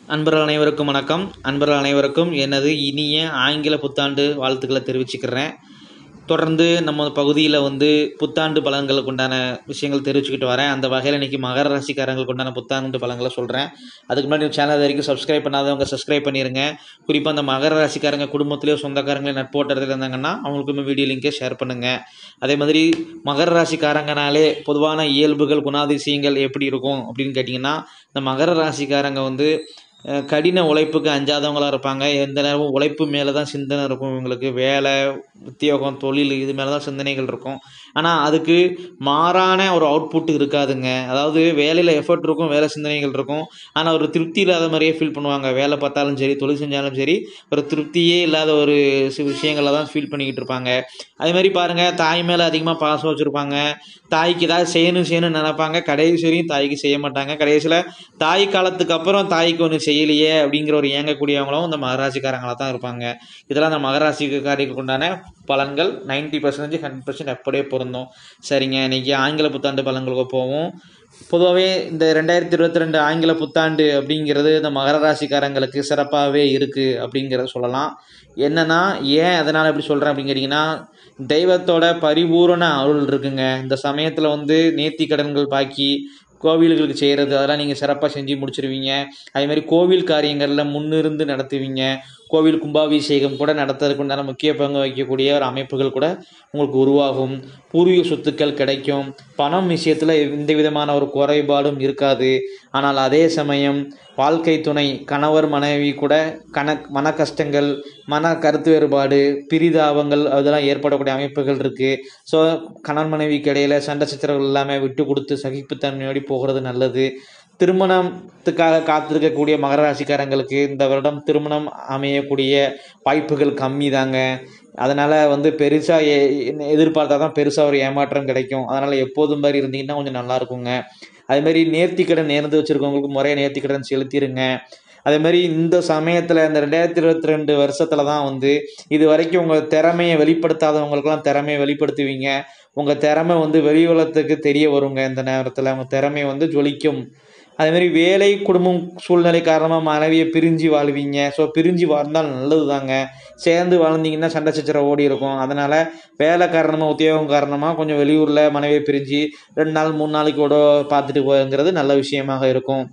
அன்பர்கள் அனைவருக்கும் வணக்கம் அன்பர்கள் அனைவருக்கும் எனது இனிய ஆங்கில புத்தாண்டு வாழ்த்துக்களை தெரிவிச்சுக்கிறேன் தொடர்ந்து நம்ம பகுதியில் வந்து புத்தாண்டு பலன்களுக்கு உண்டான விஷயங்கள் தெரிவிச்சுக்கிட்டு வரேன் அந்த வகையில் இன்றைக்கி மகர ராசிக்காரங்களுக்கு உண்டான புத்தாண்டு பலன்களை சொல்கிறேன் அதுக்கு முன்னாடி சேனல் வரைக்கும் சப்ஸ்கிரைப் பண்ணாதவங்க சப்ஸ்கிரைப் பண்ணிடுங்க குறிப்பாக அந்த மகர ராசிக்காரங்க குடும்பத்திலேயோ சொந்தக்காரங்களே நட்போட்டத்தில் இருந்தாங்கன்னா அவங்களுக்குமே வீடியோ லிங்கை ஷேர் பண்ணுங்கள் அதே மாதிரி மகர ராசிக்காரங்கனாலே பொதுவான இயல்புகள் குணாதிசயங்கள் எப்படி இருக்கும் அப்படின்னு கேட்டிங்கன்னா இந்த மகர ராசிக்காரங்க வந்து அஹ், கடின உழைப்புக்கு அஞ்சாதவங்களாக இருப்பாங்க எந்த நேரமும் உழைப்பு மேலே தான் சிந்தனை இருக்கும் இவங்களுக்கு வேலை உத்தியோகம் தொழில் இது மேலே தான் சிந்தனைகள் இருக்கும் ஆனால் அதுக்கு மாறான ஒரு அவுட்புட் இருக்காதுங்க அதாவது வேலையில் எஃபர்ட் இருக்கும் வேலை சிந்தனைகள் இருக்கும் ஆனால் ஒரு திருப்தி இல்லாத மாதிரியே ஃபீல் பண்ணுவாங்க வேலை பார்த்தாலும் சரி தொழில் செஞ்சாலும் சரி ஒரு திருப்தியே இல்லாத ஒரு சி- விஷயங்களை தான் ஃபீல் பண்ணிக்கிட்டு இருப்பாங்க அதே மாதிரி பாருங்கள் தாய் மேலே அதிகமாக பாசம் வச்சுருப்பாங்க தாய்க்கு ஏதாவது செய்யணும் செய்யணும்னு நினைப்பாங்க கடைசி வரையும் தாய்க்கு செய்ய மாட்டாங்க கடைசியில் தாய் காலத்துக்கு அப்புறம் தாய்க்கு ஒன்று செய்யலையே அப்படிங்கிற ஒரு ஏங்கக்கூடியவங்களும் இந்த மகராசிக்காரங்களாக தான் இருப்பாங்க இதெல்லாம் அந்த மகராசிக்காரிக்கு உண்டான பலன்கள் நைன்டி பர்சன்டேஜ் ஹண்ட்ரட் பர்சன்ட் அப்படியே பொருந்தும் சரிங்க இன்னைக்கு ஆங்கில புத்தாண்டு பலன்களுக்கு போவோம் பொதுவாகவே இந்த ரெண்டாயிரத்தி இருபத்தி ரெண்டு ஆங்கில புத்தாண்டு அப்படிங்கிறது இந்த மகர ராசிக்காரங்களுக்கு சிறப்பாகவே இருக்குது அப்படிங்கிறத சொல்லலாம் என்னன்னா ஏன் அதனால் எப்படி சொல்கிறேன் அப்படின்னு கேட்டிங்கன்னா தெய்வத்தோட பரிபூரண அருள் இருக்குங்க இந்த சமயத்தில் வந்து நேர்த்தி கடன்கள் பாக்கி கோவில்களுக்கு செய்கிறது அதெல்லாம் நீங்கள் சிறப்பாக செஞ்சு முடிச்சிருவீங்க அதே மாதிரி கோவில் காரியங்களில் முன்னிருந்து நடத்துவீங்க கோவில் கும்பாபிஷேகம் கூட நடத்துறதுக்கு உண்டான முக்கிய பங்கு வகிக்கக்கூடிய ஒரு அமைப்புகள் கூட உங்களுக்கு உருவாகும் பூர்வீக சொத்துக்கள் கிடைக்கும் பணம் விஷயத்தில் எந்த விதமான ஒரு குறைபாடும் இருக்காது ஆனால் அதே சமயம் வாழ்க்கை துணை கணவர் மனைவி கூட கண மன கஷ்டங்கள் மன கருத்து வேறுபாடு பிரிதாபங்கள் அதெல்லாம் ஏற்படக்கூடிய அமைப்புகள் இருக்குது ஸோ கணவன் மனைவிக்கு இடையில சண்டை சச்சரவுகள் எல்லாமே விட்டு கொடுத்து சகிப்புத்தன்மையோடு போகிறது நல்லது திருமணத்துக்காக காத்திருக்கக்கூடிய மகர ராசிக்காரங்களுக்கு இந்த வருடம் திருமணம் அமையக்கூடிய வாய்ப்புகள் கம்மி தாங்க அதனால் வந்து பெருசாக எதிர்பார்த்தா தான் பெருசாக ஒரு ஏமாற்றம் கிடைக்கும் அதனால் எப்போதும் மாதிரி இருந்தீங்கன்னா கொஞ்சம் நல்லா இருக்குங்க அதே மாதிரி நேர்த்திக்கடன் நேர்ந்து வச்சுருக்கவங்களுக்கு முறைய நேர்த்திக்கடன் செலுத்திடுங்க அதே மாதிரி இந்த சமயத்தில் இந்த ரெண்டாயிரத்தி இருபத்தி ரெண்டு வருஷத்தில் தான் வந்து இது வரைக்கும் உங்கள் திறமையை வெளிப்படுத்தாதவங்களுக்கெல்லாம் திறமையை வெளிப்படுத்துவீங்க உங்கள் திறமை வந்து வெளி உலகத்துக்கு தெரிய வருங்க இந்த நேரத்தில் உங்கள் திறமை வந்து ஜொலிக்கும் அதே மாதிரி வேலை குடும்பம் சூழ்நிலை காரணமாக மனைவியை பிரிஞ்சு வாழ்வீங்க ஸோ பிரிஞ்சு வாழ்ந்தால் நல்லது தாங்க சேர்ந்து வாழ்ந்தீங்கன்னா சண்டை சச்சரவு ஓடி இருக்கும் அதனால் வேலை காரணமாக உத்தியோகம் காரணமாக கொஞ்சம் வெளியூரில் மனைவியை பிரிஞ்சு ரெண்டு நாள் மூணு நாளைக்கு கூட பார்த்துட்டு போங்கிறது நல்ல விஷயமாக இருக்கும்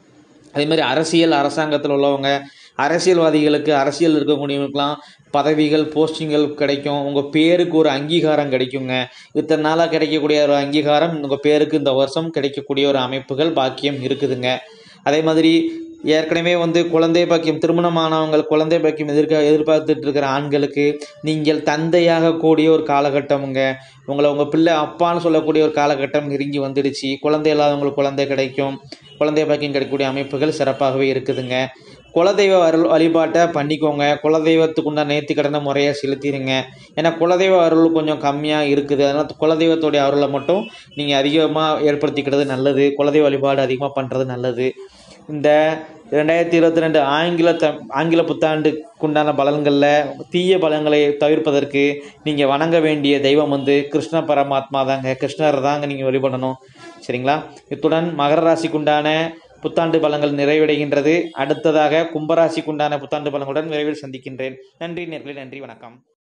அதே மாதிரி அரசியல் அரசாங்கத்தில் உள்ளவங்க அரசியல்வாதிகளுக்கு அரசியல் இருக்கக்கூடியவங்களுக்குலாம் பதவிகள் போஸ்டிங்கள் கிடைக்கும் உங்கள் பேருக்கு ஒரு அங்கீகாரம் கிடைக்குங்க இத்தனை நாளாக கிடைக்கக்கூடிய ஒரு அங்கீகாரம் உங்கள் பேருக்கு இந்த வருஷம் கிடைக்கக்கூடிய ஒரு அமைப்புகள் பாக்கியம் இருக்குதுங்க அதே மாதிரி ஏற்கனவே வந்து குழந்தை பாக்கியம் திருமணமானவங்கள் குழந்தை பாக்கியம் எதிர்க்க எதிர்பார்த்துட்டு இருக்கிற ஆண்களுக்கு நீங்கள் தந்தையாக கூடிய ஒரு காலகட்டமுங்க உங்களை உங்கள் பிள்ளை அப்பான்னு சொல்லக்கூடிய ஒரு காலகட்டம் நெருங்கி வந்துடுச்சு குழந்தை இல்லாதவங்களுக்கு குழந்தை கிடைக்கும் குழந்தை பாக்கியம் கிடைக்கக்கூடிய அமைப்புகள் சிறப்பாகவே இருக்குதுங்க குலதெய்வ அருள் வழிபாட்டை பண்ணிக்கோங்க குலதெய்வத்துக்கு உண்டான நேர்த்தி கடனை முறையாக செலுத்திடுங்க ஏன்னா குலதெய்வ அருள் கொஞ்சம் கம்மியாக இருக்குது அதனால் குலதெய்வத்துடைய அருளை மட்டும் நீங்கள் அதிகமாக ஏற்படுத்திக்கிறது நல்லது குலதெய்வ வழிபாடு அதிகமாக பண்ணுறது நல்லது இந்த ரெண்டாயிரத்தி இருபத்தி ரெண்டு ஆங்கில த ஆங்கில புத்தாண்டுக்குண்டான பலன்களில் தீய பலன்களை தவிர்ப்பதற்கு நீங்கள் வணங்க வேண்டிய தெய்வம் வந்து கிருஷ்ண பரமாத்மா தாங்க கிருஷ்ணர் தாங்க நீங்கள் வழிபடணும் சரிங்களா இத்துடன் மகர ராசிக்குண்டான புத்தாண்டு பலன்கள் நிறைவடைகின்றது அடுத்ததாக கும்பராசிக்குண்டான புத்தாண்டு பலன்களுடன் விரைவில் சந்திக்கின்றேன் நன்றி நேர்களே நன்றி வணக்கம்